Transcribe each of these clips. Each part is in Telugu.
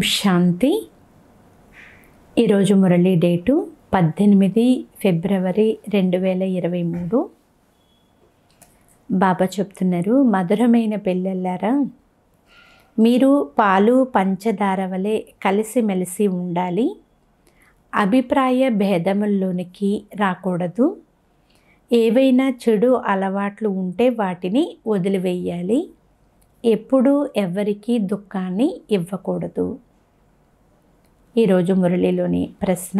శాంతి ఈరోజు మురళీ డేటు పద్దెనిమిది ఫిబ్రవరి రెండు వేల ఇరవై మూడు బాబా చెప్తున్నారు మధురమైన పిల్లలారా మీరు పాలు పంచదార వలె కలిసిమెలిసి ఉండాలి అభిప్రాయ భేదముల్లోనికి రాకూడదు ఏవైనా చెడు అలవాట్లు ఉంటే వాటిని వదిలివేయాలి ఎప్పుడూ ఎవ్వరికీ దుఃఖాన్ని ఇవ్వకూడదు ఈరోజు మురళిలోని ప్రశ్న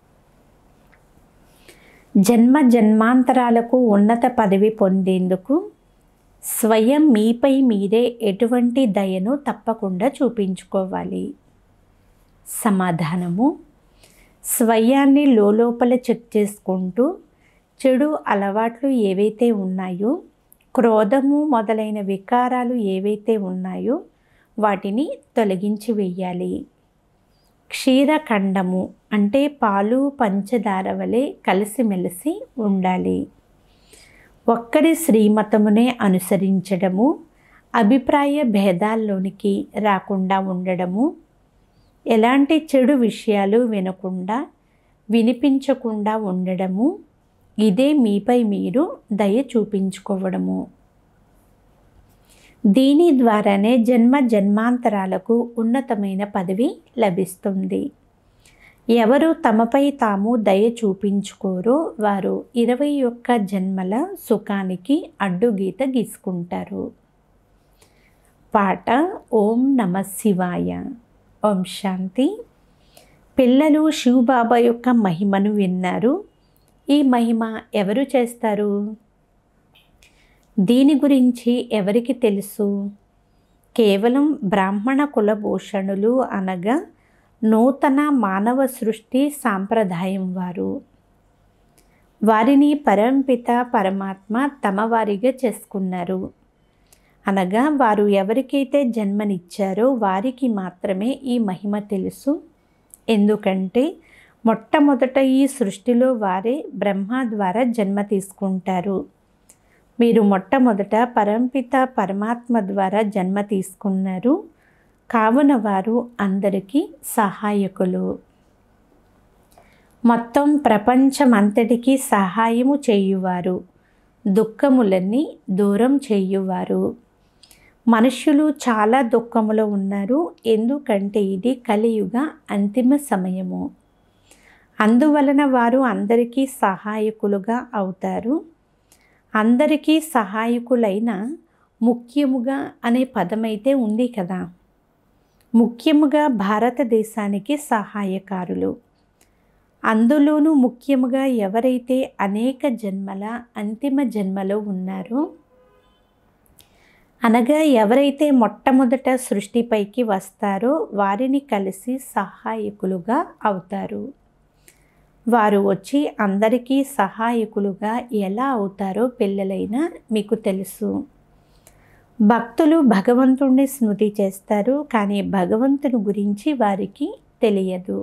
జన్మ జన్మాంతరాలకు ఉన్నత పదవి పొందేందుకు స్వయం మీపై మీరే ఎటువంటి దయను తప్పకుండా చూపించుకోవాలి సమాధానము స్వయాన్ని లోపల చెక్ చేసుకుంటూ చెడు అలవాట్లు ఏవైతే ఉన్నాయో క్రోధము మొదలైన వికారాలు ఏవైతే ఉన్నాయో వాటిని తొలగించి వేయాలి క్షీరఖండము అంటే పాలు పంచదార వలె కలిసిమెలిసి ఉండాలి ఒక్కరి శ్రీమతమునే అనుసరించడము అభిప్రాయ భేదాల్లోనికి రాకుండా ఉండడము ఎలాంటి చెడు విషయాలు వినకుండా వినిపించకుండా ఉండడము ఇదే మీపై మీరు దయ చూపించుకోవడము దీని ద్వారానే జన్మ జన్మాంతరాలకు ఉన్నతమైన పదవి లభిస్తుంది ఎవరు తమపై తాము దయ చూపించుకోరో వారు ఇరవై ఒక్క జన్మల సుఖానికి అడ్డుగీత గీసుకుంటారు పాట ఓం నమ శివాయ ఓం శాంతి పిల్లలు శివబాబా యొక్క మహిమను విన్నారు ఈ మహిమ ఎవరు చేస్తారు దీని గురించి ఎవరికి తెలుసు కేవలం బ్రాహ్మణ కులభూషణులు అనగా నూతన మానవ సృష్టి సాంప్రదాయం వారు వారిని పరంపిత పరమాత్మ తమ వారిగా చేసుకున్నారు అనగా వారు ఎవరికైతే జన్మనిచ్చారో వారికి మాత్రమే ఈ మహిమ తెలుసు ఎందుకంటే మొట్టమొదట ఈ సృష్టిలో వారే బ్రహ్మ ద్వారా జన్మ తీసుకుంటారు మీరు మొట్టమొదట పరంపిత పరమాత్మ ద్వారా జన్మ తీసుకున్నారు కావున వారు అందరికీ సహాయకులు మొత్తం ప్రపంచమంతటికి సహాయము చేయువారు దుఃఖములన్నీ దూరం చేయువారు మనుష్యులు చాలా దుఃఖములో ఉన్నారు ఎందుకంటే ఇది కలియుగ అంతిమ సమయము అందువలన వారు అందరికీ సహాయకులుగా అవుతారు అందరికీ సహాయకులైన ముఖ్యముగా అనే పదమైతే ఉంది కదా ముఖ్యముగా భారతదేశానికి సహాయకారులు అందులోనూ ముఖ్యముగా ఎవరైతే అనేక జన్మల అంతిమ జన్మలో ఉన్నారో అనగా ఎవరైతే మొట్టమొదట సృష్టిపైకి వస్తారో వారిని కలిసి సహాయకులుగా అవుతారు వారు వచ్చి అందరికీ సహాయకులుగా ఎలా అవుతారో పిల్లలైనా మీకు తెలుసు భక్తులు భగవంతుణ్ణి స్మృతి చేస్తారు కానీ భగవంతుని గురించి వారికి తెలియదు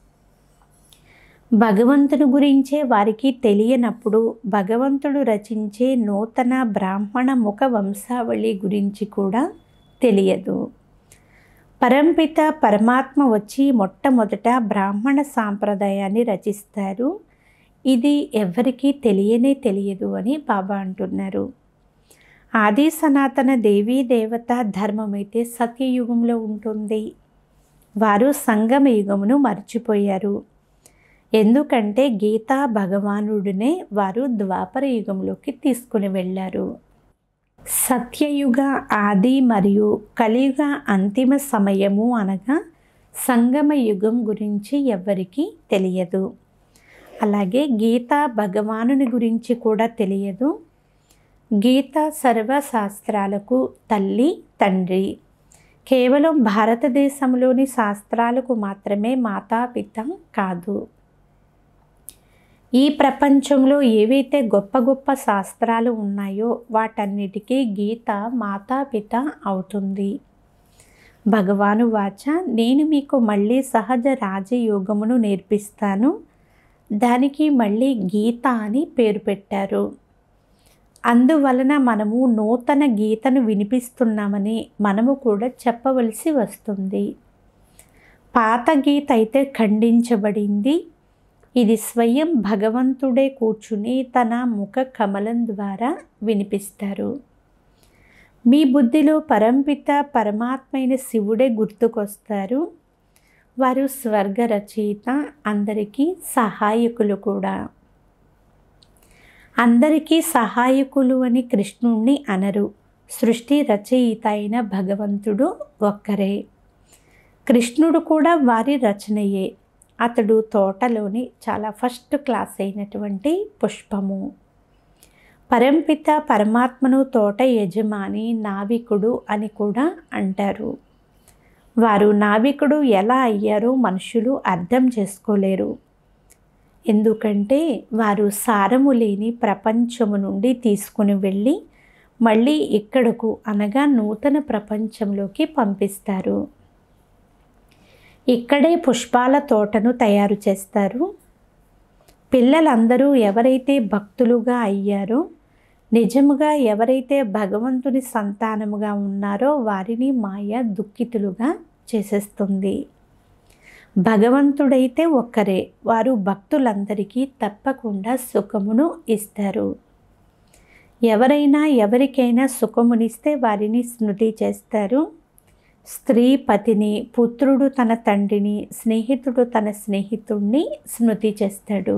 భగవంతుని గురించే వారికి తెలియనప్పుడు భగవంతుడు రచించే నూతన బ్రాహ్మణ ముఖ వంశావళి గురించి కూడా తెలియదు పరంపిత పరమాత్మ వచ్చి మొట్టమొదట బ్రాహ్మణ సాంప్రదాయాన్ని రచిస్తారు ఇది ఎవరికీ తెలియనే తెలియదు అని బాబా అంటున్నారు ఆది సనాతన దేవీ దేవత ధర్మం అయితే సత్యయుగంలో ఉంటుంది వారు సంగమ యుగమును మర్చిపోయారు ఎందుకంటే గీతా భగవానుడినే వారు ద్వాపర యుగంలోకి తీసుకుని వెళ్ళారు సత్యయుగ ఆది మరియు కలియుగ అంతిమ సమయము అనగా సంగమ యుగం గురించి ఎవ్వరికీ తెలియదు అలాగే గీతా భగవానుని గురించి కూడా తెలియదు గీత సర్వశాస్త్రాలకు తల్లి తండ్రి కేవలం భారతదేశంలోని శాస్త్రాలకు మాత్రమే మాతాపిత కాదు ఈ ప్రపంచంలో ఏవైతే గొప్ప గొప్ప శాస్త్రాలు ఉన్నాయో వాటన్నిటికీ గీత మాతాపిత అవుతుంది భగవాను వాచ నేను మీకు మళ్ళీ సహజ రాజయోగమును నేర్పిస్తాను దానికి మళ్ళీ గీత అని పేరు పెట్టారు అందువలన మనము నూతన గీతను వినిపిస్తున్నామని మనము కూడా చెప్పవలసి వస్తుంది పాత గీత అయితే ఖండించబడింది ఇది స్వయం భగవంతుడే కూర్చుని తన ముఖ కమలం ద్వారా వినిపిస్తారు మీ బుద్ధిలో పరంపిత పరమాత్మైన శివుడే గుర్తుకొస్తారు వారు స్వర్గ రచయిత అందరికీ సహాయకులు కూడా అందరికీ సహాయకులు అని కృష్ణుణ్ణి అనరు సృష్టి రచయిత అయిన భగవంతుడు ఒక్కరే కృష్ణుడు కూడా వారి రచనయే అతడు తోటలోని చాలా ఫస్ట్ క్లాస్ అయినటువంటి పుష్పము పరంపిత పరమాత్మను తోట యజమాని నావికుడు అని కూడా అంటారు వారు నావికుడు ఎలా అయ్యారో మనుషులు అర్థం చేసుకోలేరు ఎందుకంటే వారు సారము లేని ప్రపంచము నుండి తీసుకుని వెళ్ళి మళ్ళీ ఇక్కడకు అనగా నూతన ప్రపంచంలోకి పంపిస్తారు ఇక్కడే పుష్పాల తోటను తయారు చేస్తారు పిల్లలందరూ ఎవరైతే భక్తులుగా అయ్యారో నిజముగా ఎవరైతే భగవంతుని సంతానముగా ఉన్నారో వారిని మాయ దుఃఖితులుగా చేసేస్తుంది భగవంతుడైతే ఒక్కరే వారు భక్తులందరికీ తప్పకుండా సుఖమును ఇస్తారు ఎవరైనా ఎవరికైనా సుఖమునిస్తే వారిని స్మృతి చేస్తారు స్త్రీ పతిని పుత్రుడు తన తండ్రిని స్నేహితుడు తన స్నేహితుడిని స్మృతి చేస్తాడు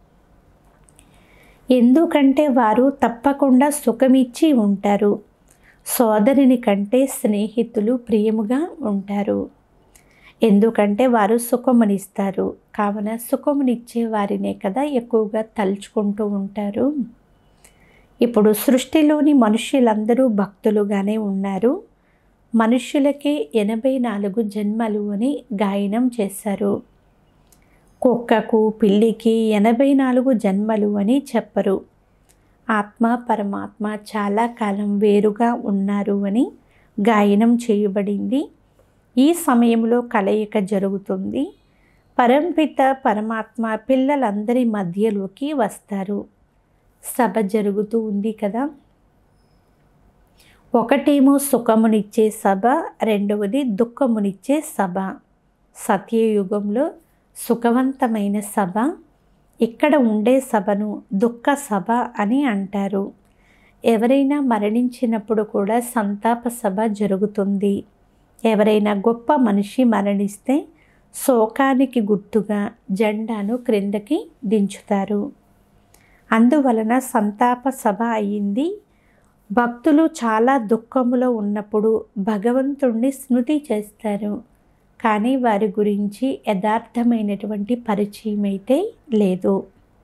ఎందుకంటే వారు తప్పకుండా సుఖమిచ్చి ఉంటారు సోదరుని కంటే స్నేహితులు ప్రియముగా ఉంటారు ఎందుకంటే వారు సుఖమునిస్తారు కావున సుఖమునిచ్చే వారినే కదా ఎక్కువగా తలుచుకుంటూ ఉంటారు ఇప్పుడు సృష్టిలోని మనుష్యులందరూ భక్తులుగానే ఉన్నారు మనుష్యులకే ఎనభై నాలుగు జన్మలు అని గాయనం చేశారు కుక్కకు పిల్లికి ఎనభై నాలుగు జన్మలు అని చెప్పరు ఆత్మ పరమాత్మ చాలా కాలం వేరుగా ఉన్నారు అని గాయనం చేయబడింది ఈ సమయంలో కలయిక జరుగుతుంది పరంపిత పరమాత్మ పిల్లలందరి మధ్యలోకి వస్తారు సభ జరుగుతూ ఉంది కదా ఒకటేమో సుఖమునిచ్చే సభ రెండవది దుఃఖమునిచ్చే సభ సత్యయుగంలో సుఖవంతమైన సభ ఇక్కడ ఉండే సభను దుఃఖ సభ అని అంటారు ఎవరైనా మరణించినప్పుడు కూడా సంతాప సభ జరుగుతుంది ఎవరైనా గొప్ప మనిషి మరణిస్తే శోకానికి గుర్తుగా జెండాను క్రిందకి దించుతారు అందువలన సంతాప సభ అయింది భక్తులు చాలా దుఃఖములో ఉన్నప్పుడు భగవంతుణ్ణి స్మృతి చేస్తారు కానీ వారి గురించి యథార్థమైనటువంటి పరిచయం అయితే లేదు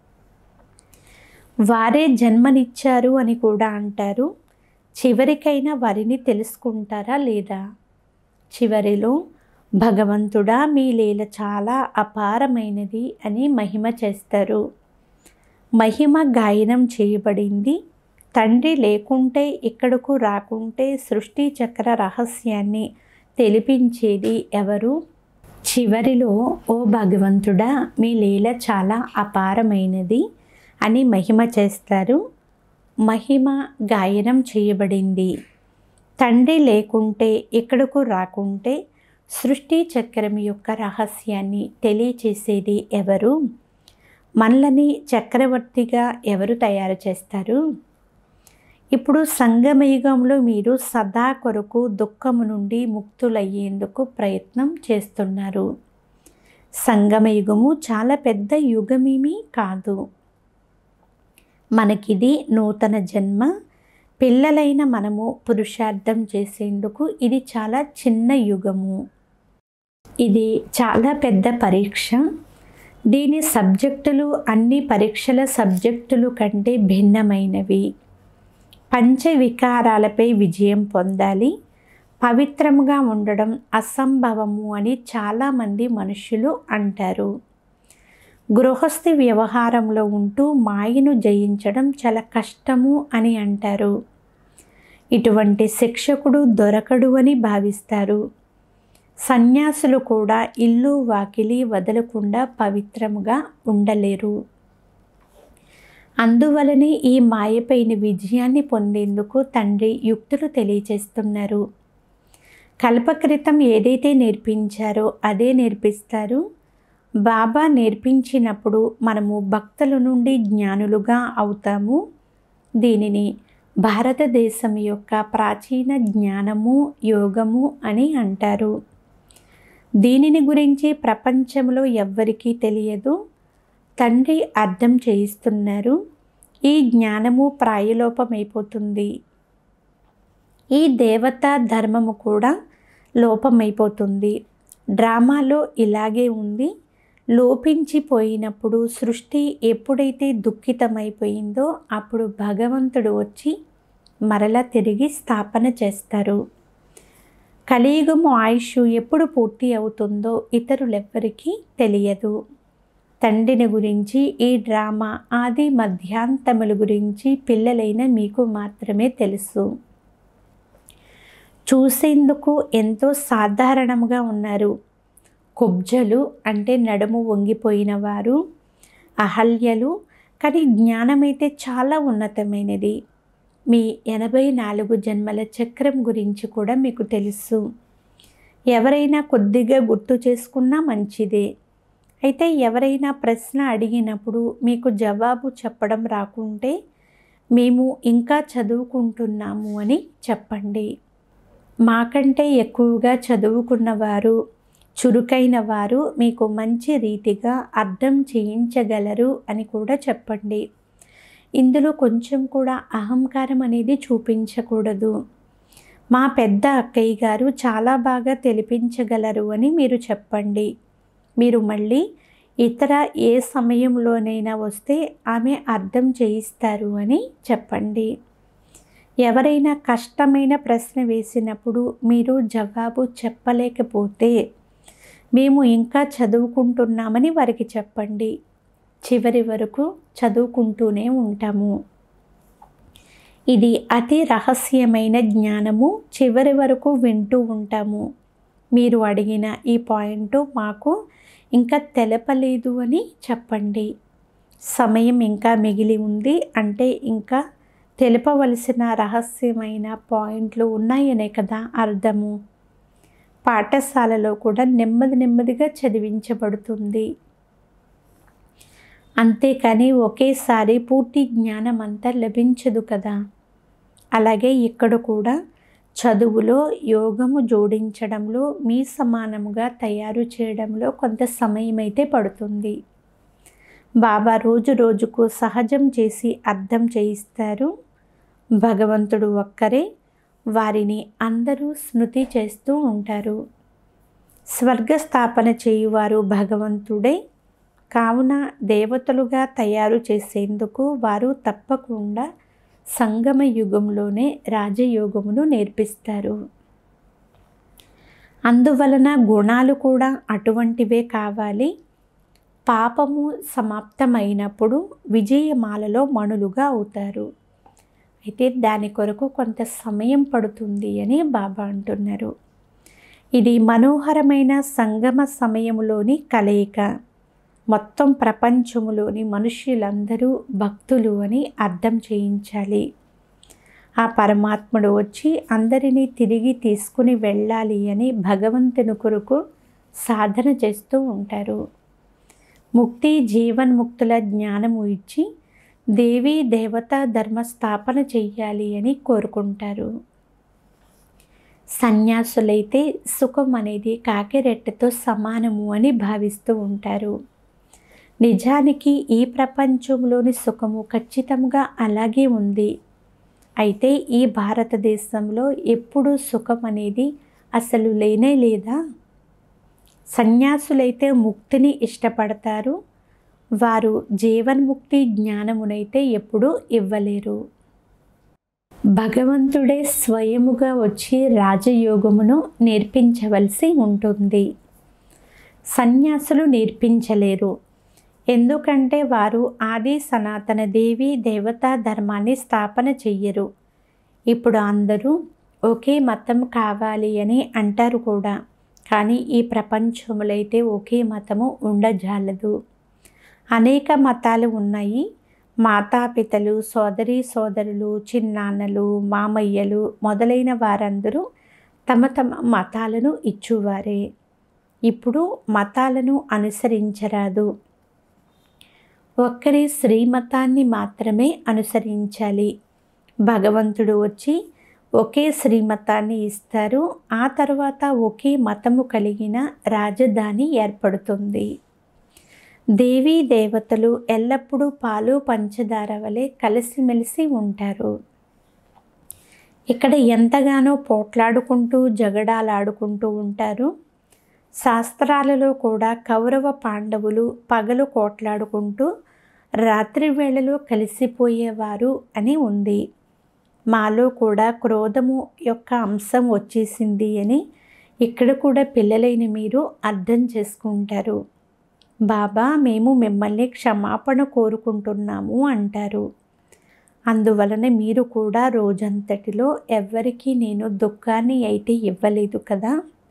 వారే జన్మనిచ్చారు అని కూడా అంటారు చివరికైనా వారిని తెలుసుకుంటారా లేదా చివరిలో భగవంతుడా మీ లీల చాలా అపారమైనది అని మహిమ చేస్తారు మహిమ గాయనం చేయబడింది తండ్రి లేకుంటే ఇక్కడకు రాకుంటే సృష్టి చక్ర రహస్యాన్ని తెలిపించేది ఎవరు చివరిలో ఓ భగవంతుడా మీ లీల చాలా అపారమైనది అని మహిమ చేస్తారు మహిమ గాయనం చేయబడింది తండ్రి లేకుంటే ఇక్కడకు రాకుంటే సృష్టి చక్రం యొక్క రహస్యాన్ని తెలియచేసేది ఎవరు మనలని చక్రవర్తిగా ఎవరు తయారు చేస్తారు ఇప్పుడు సంగమయుగంలో మీరు సదా కొరకు దుఃఖము నుండి ముక్తులయ్యేందుకు ప్రయత్నం చేస్తున్నారు సంగమయుగము చాలా పెద్ద యుగమేమీ కాదు మనకిది నూతన జన్మ పిల్లలైన మనము పురుషార్థం చేసేందుకు ఇది చాలా చిన్న యుగము ఇది చాలా పెద్ద పరీక్ష దీని సబ్జెక్టులు అన్ని పరీక్షల సబ్జెక్టులు కంటే భిన్నమైనవి పంచ వికారాలపై విజయం పొందాలి పవిత్రముగా ఉండడం అసంభవము అని చాలామంది మనుషులు అంటారు గృహస్థి వ్యవహారంలో ఉంటూ మాయను జయించడం చాలా కష్టము అని అంటారు ఇటువంటి శిక్షకుడు దొరకడు అని భావిస్తారు సన్యాసులు కూడా ఇల్లు వాకిలి వదలకుండా పవిత్రముగా ఉండలేరు అందువలనే ఈ మాయపైన విజయాన్ని పొందేందుకు తండ్రి యుక్తులు తెలియచేస్తున్నారు కల్పకృతం ఏదైతే నేర్పించారో అదే నేర్పిస్తారు బాబా నేర్పించినప్పుడు మనము భక్తుల నుండి జ్ఞానులుగా అవుతాము దీనిని భారతదేశం యొక్క ప్రాచీన జ్ఞానము యోగము అని అంటారు దీనిని గురించి ప్రపంచంలో ఎవ్వరికీ తెలియదు తండ్రి అర్థం చేయిస్తున్నారు ఈ జ్ఞానము ప్రాయలోపమైపోతుంది ఈ దేవతా ధర్మము కూడా లోపమైపోతుంది డ్రామాలో ఇలాగే ఉంది లోపించిపోయినప్పుడు సృష్టి ఎప్పుడైతే దుఃఖితమైపోయిందో అప్పుడు భగవంతుడు వచ్చి మరలా తిరిగి స్థాపన చేస్తారు కలియుగము ఆయుష్ ఎప్పుడు పూర్తి అవుతుందో ఇతరులెవ్వరికీ తెలియదు తండ్రిని గురించి ఈ డ్రామా ఆది మధ్యాంతముల గురించి పిల్లలైన మీకు మాత్రమే తెలుసు చూసేందుకు ఎంతో సాధారణంగా ఉన్నారు కుబ్జలు అంటే నడుము వంగిపోయిన వారు అహల్యలు కానీ జ్ఞానమైతే చాలా ఉన్నతమైనది మీ ఎనభై నాలుగు జన్మల చక్రం గురించి కూడా మీకు తెలుసు ఎవరైనా కొద్దిగా గుర్తు చేసుకున్నా మంచిదే అయితే ఎవరైనా ప్రశ్న అడిగినప్పుడు మీకు జవాబు చెప్పడం రాకుంటే మేము ఇంకా చదువుకుంటున్నాము అని చెప్పండి మాకంటే ఎక్కువగా చదువుకున్నవారు చురుకైన వారు మీకు మంచి రీతిగా అర్థం చేయించగలరు అని కూడా చెప్పండి ఇందులో కొంచెం కూడా అహంకారం అనేది చూపించకూడదు మా పెద్ద అక్కయ్య గారు చాలా బాగా తెలిపించగలరు అని మీరు చెప్పండి మీరు మళ్ళీ ఇతర ఏ సమయంలోనైనా వస్తే ఆమె అర్థం చేయిస్తారు అని చెప్పండి ఎవరైనా కష్టమైన ప్రశ్న వేసినప్పుడు మీరు జవాబు చెప్పలేకపోతే మేము ఇంకా చదువుకుంటున్నామని వారికి చెప్పండి చివరి వరకు చదువుకుంటూనే ఉంటాము ఇది అతి రహస్యమైన జ్ఞానము చివరి వరకు వింటూ ఉంటాము మీరు అడిగిన ఈ పాయింట్ మాకు ఇంకా తెలపలేదు అని చెప్పండి సమయం ఇంకా మిగిలి ఉంది అంటే ఇంకా తెలుపవలసిన రహస్యమైన పాయింట్లు ఉన్నాయనే కదా అర్థము పాఠశాలలో కూడా నెమ్మది నెమ్మదిగా చదివించబడుతుంది అంతేకాని ఒకేసారి పూర్తి జ్ఞానం అంతా లభించదు కదా అలాగే ఇక్కడ కూడా చదువులో యోగము జోడించడంలో మీ సమానముగా తయారు చేయడంలో కొంత సమయం అయితే పడుతుంది బాబా రోజు రోజుకు సహజం చేసి అర్థం చేయిస్తారు భగవంతుడు ఒక్కరే వారిని అందరూ స్మృతి చేస్తూ ఉంటారు స్వర్గస్థాపన చేయువారు భగవంతుడే కావున దేవతలుగా తయారు చేసేందుకు వారు తప్పకుండా సంగమ యుగంలోనే రాజయోగమును నేర్పిస్తారు అందువలన గుణాలు కూడా అటువంటివే కావాలి పాపము సమాప్తమైనప్పుడు విజయమాలలో మణులుగా అవుతారు అయితే దాని కొరకు కొంత సమయం పడుతుంది అని బాబా అంటున్నారు ఇది మనోహరమైన సంగమ సమయంలోని కలయిక మొత్తం ప్రపంచములోని మనుష్యులందరూ భక్తులు అని అర్థం చేయించాలి ఆ పరమాత్ముడు వచ్చి అందరినీ తిరిగి తీసుకుని వెళ్ళాలి అని భగవంతుని కొరకు సాధన చేస్తూ ఉంటారు ముక్తి జీవన్ముక్తుల జ్ఞానము ఇచ్చి దేవీ దేవతా ధర్మ స్థాపన చెయ్యాలి అని కోరుకుంటారు సన్యాసులైతే సుఖం అనేది కాకిరెట్టతో సమానము అని భావిస్తూ ఉంటారు నిజానికి ఈ ప్రపంచంలోని సుఖము ఖచ్చితంగా అలాగే ఉంది అయితే ఈ భారతదేశంలో ఎప్పుడూ సుఖం అనేది అసలు లేనే లేదా సన్యాసులైతే ముక్తిని ఇష్టపడతారు వారు జీవన్ముక్తి జ్ఞానమునైతే ఎప్పుడూ ఇవ్వలేరు భగవంతుడే స్వయముగా వచ్చి రాజయోగమును నేర్పించవలసి ఉంటుంది సన్యాసులు నేర్పించలేరు ఎందుకంటే వారు ఆది సనాతన దేవి దేవతా ధర్మాన్ని స్థాపన చెయ్యరు ఇప్పుడు అందరూ ఒకే మతం కావాలి అని అంటారు కూడా కానీ ఈ ప్రపంచంలో అయితే ఒకే మతము ఉండజాలదు అనేక మతాలు ఉన్నాయి మాతాపితలు సోదరి సోదరులు చిన్నాన్నలు మామయ్యలు మొదలైన వారందరూ తమ తమ మతాలను ఇచ్చువారే ఇప్పుడు మతాలను అనుసరించరాదు ఒక్కరి శ్రీమతాన్ని మాత్రమే అనుసరించాలి భగవంతుడు వచ్చి ఒకే శ్రీమతాన్ని ఇస్తారు ఆ తర్వాత ఒకే మతము కలిగిన రాజధాని ఏర్పడుతుంది దేవీ దేవతలు ఎల్లప్పుడూ పాలు పంచదార వలె కలిసిమెలిసి ఉంటారు ఇక్కడ ఎంతగానో పోట్లాడుకుంటూ జగడాలాడుకుంటూ ఉంటారు శాస్త్రాలలో కూడా కౌరవ పాండవులు పగలు కోట్లాడుకుంటూ రాత్రి వేళలో కలిసిపోయేవారు అని ఉంది మాలో కూడా క్రోధము యొక్క అంశం వచ్చేసింది అని ఇక్కడ కూడా పిల్లలైన మీరు అర్థం చేసుకుంటారు బాబా మేము మిమ్మల్ని క్షమాపణ కోరుకుంటున్నాము అంటారు అందువలన మీరు కూడా రోజంతటిలో ఎవ్వరికీ నేను దుఃఖాన్ని అయితే ఇవ్వలేదు కదా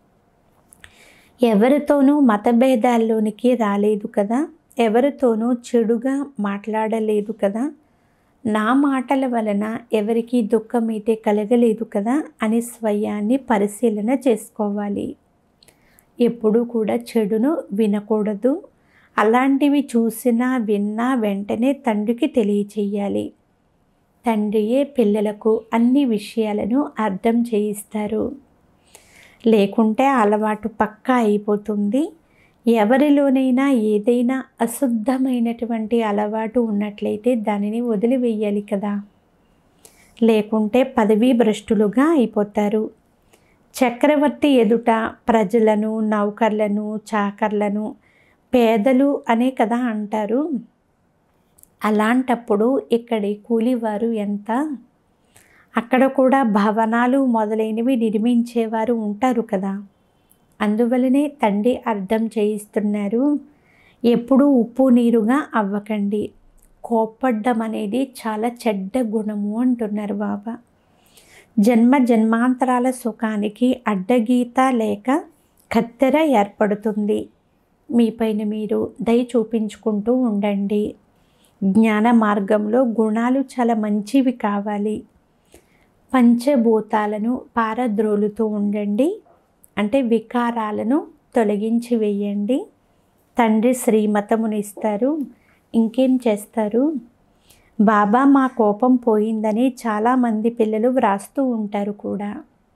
ఎవరితోనూ మతభేదాల్లోనికి రాలేదు కదా ఎవరితోనూ చెడుగా మాట్లాడలేదు కదా నా మాటల వలన ఎవరికి దుఃఖం అయితే కలగలేదు కదా అని స్వయాన్ని పరిశీలన చేసుకోవాలి ఎప్పుడూ కూడా చెడును వినకూడదు అలాంటివి చూసినా విన్నా వెంటనే తండ్రికి తెలియచేయాలి తండ్రియే పిల్లలకు అన్ని విషయాలను అర్థం చేయిస్తారు లేకుంటే అలవాటు పక్కా అయిపోతుంది ఎవరిలోనైనా ఏదైనా అశుద్ధమైనటువంటి అలవాటు ఉన్నట్లయితే దానిని వదిలివేయాలి కదా లేకుంటే పదవీ భ్రష్టులుగా అయిపోతారు చక్రవర్తి ఎదుట ప్రజలను నౌకర్లను చాకర్లను పేదలు అనే కదా అంటారు అలాంటప్పుడు ఇక్కడి కూలివారు ఎంత అక్కడ కూడా భవనాలు మొదలైనవి నిర్మించేవారు ఉంటారు కదా అందువలనే తండ్రి అర్థం చేయిస్తున్నారు ఎప్పుడూ ఉప్పు నీరుగా అవ్వకండి కోప్పడ్డం అనేది చాలా చెడ్డ గుణము అంటున్నారు బాబా జన్మ జన్మాంతరాల సుఖానికి అడ్డగీత లేక కత్తెర ఏర్పడుతుంది మీపైన మీరు దయ చూపించుకుంటూ ఉండండి జ్ఞాన మార్గంలో గుణాలు చాలా మంచివి కావాలి పంచభూతాలను పారద్రోలుతూ ఉండండి అంటే వికారాలను తొలగించి వేయండి తండ్రి శ్రీమతముని ఇస్తారు ఇంకేం చేస్తారు బాబా మా కోపం పోయిందని చాలామంది పిల్లలు వ్రాస్తూ ఉంటారు కూడా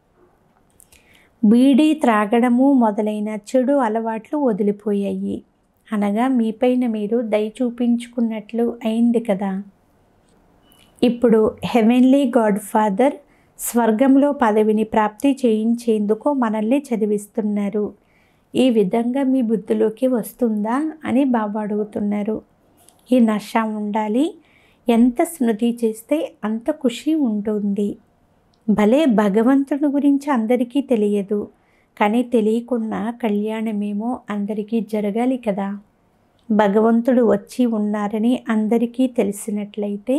బీడీ త్రాగడము మొదలైన చెడు అలవాట్లు వదిలిపోయాయి అనగా మీపైన మీరు దయ చూపించుకున్నట్లు అయింది కదా ఇప్పుడు హెవెన్లీ గాడ్ ఫాదర్ స్వర్గంలో పదవిని ప్రాప్తి చేయించేందుకు మనల్ని చదివిస్తున్నారు ఈ విధంగా మీ బుద్ధిలోకి వస్తుందా అని బాబా అడుగుతున్నారు ఈ నష ఉండాలి ఎంత స్మృతి చేస్తే అంత ఖుషి ఉంటుంది భలే భగవంతుడి గురించి అందరికీ తెలియదు కానీ తెలియకుండా కళ్యాణమేమో అందరికీ జరగాలి కదా భగవంతుడు వచ్చి ఉన్నారని అందరికీ తెలిసినట్లయితే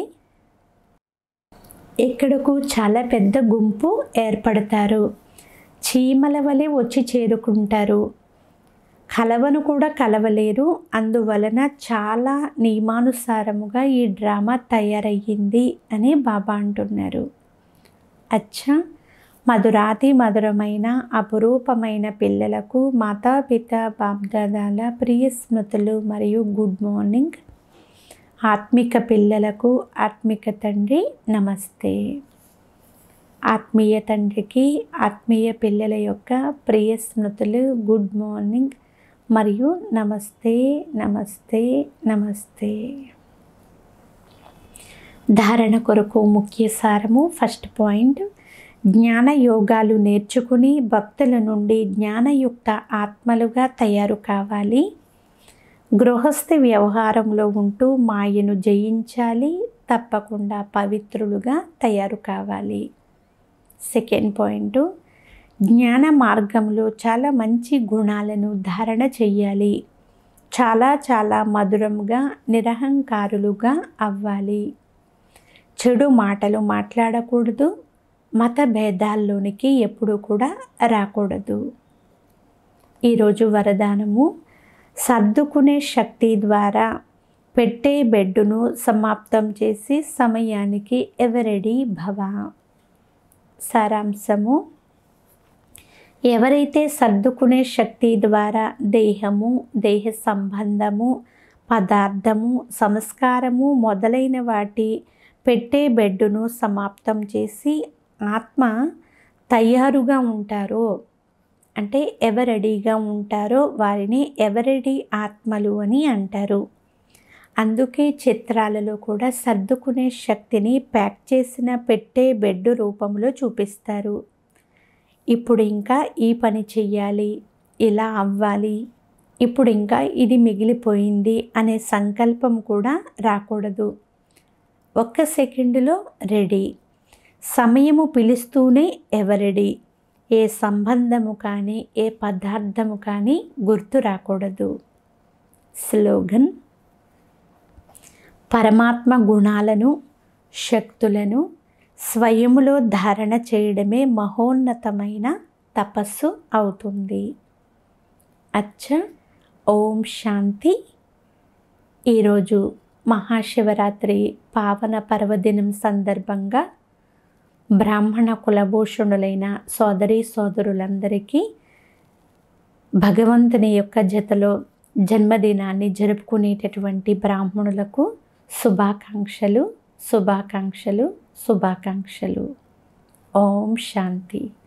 ఇక్కడకు చాలా పెద్ద గుంపు ఏర్పడతారు చీమల వలె వచ్చి చేరుకుంటారు కలవను కూడా కలవలేరు అందువలన చాలా నియమానుసారముగా ఈ డ్రామా తయారయ్యింది అని బాబా అంటున్నారు అచ్చా మధురాతి మధురమైన అపురూపమైన పిల్లలకు మాతాపిత బాబ్దాదాల ప్రియ స్మృతులు మరియు గుడ్ మార్నింగ్ ఆత్మిక పిల్లలకు ఆత్మిక తండ్రి నమస్తే ఆత్మీయ తండ్రికి ఆత్మీయ పిల్లల యొక్క ప్రియ స్మృతులు గుడ్ మార్నింగ్ మరియు నమస్తే నమస్తే నమస్తే ధారణ కొరకు ముఖ్య సారము ఫస్ట్ పాయింట్ జ్ఞాన యోగాలు నేర్చుకుని భక్తుల నుండి జ్ఞానయుక్త ఆత్మలుగా తయారు కావాలి గృహస్థి వ్యవహారంలో ఉంటూ మాయను జయించాలి తప్పకుండా పవిత్రులుగా తయారు కావాలి సెకండ్ పాయింట్ జ్ఞాన మార్గంలో చాలా మంచి గుణాలను ధారణ చెయ్యాలి చాలా చాలా మధురంగా నిరహంకారులుగా అవ్వాలి చెడు మాటలు మాట్లాడకూడదు మత భేదాల్లోనికి ఎప్పుడూ కూడా రాకూడదు ఈరోజు వరదానము సర్దుకునే శక్తి ద్వారా పెట్టే బెడ్డును సమాప్తం చేసి సమయానికి ఎవరెడీ భవ సారాంశము ఎవరైతే సర్దుకునే శక్తి ద్వారా దేహము దేహ సంబంధము పదార్థము సంస్కారము మొదలైన వాటి పెట్టే బెడ్డును సమాప్తం చేసి ఆత్మ తయారుగా ఉంటారో అంటే ఎవరెడీగా ఉంటారో వారిని ఎవరెడీ ఆత్మలు అని అంటారు అందుకే చిత్రాలలో కూడా సర్దుకునే శక్తిని ప్యాక్ చేసిన పెట్టే బెడ్ రూపంలో చూపిస్తారు ఇప్పుడు ఇంకా ఈ పని చెయ్యాలి ఇలా అవ్వాలి ఇప్పుడు ఇంకా ఇది మిగిలిపోయింది అనే సంకల్పం కూడా రాకూడదు ఒక్క సెకండులో రెడీ సమయము పిలుస్తూనే ఎవరెడీ ఏ సంబంధము కానీ ఏ పదార్థము కానీ గుర్తు రాకూడదు స్లోగన్ పరమాత్మ గుణాలను శక్తులను స్వయములో ధారణ చేయడమే మహోన్నతమైన తపస్సు అవుతుంది అచ్చ ఓం శాంతి ఈరోజు మహాశివరాత్రి పావన పర్వదినం సందర్భంగా బ్రాహ్మణ కులభూషణులైన సోదరి సోదరులందరికీ భగవంతుని యొక్క జతలో జన్మదినాన్ని జరుపుకునేటటువంటి బ్రాహ్మణులకు శుభాకాంక్షలు శుభాకాంక్షలు శుభాకాంక్షలు ఓం శాంతి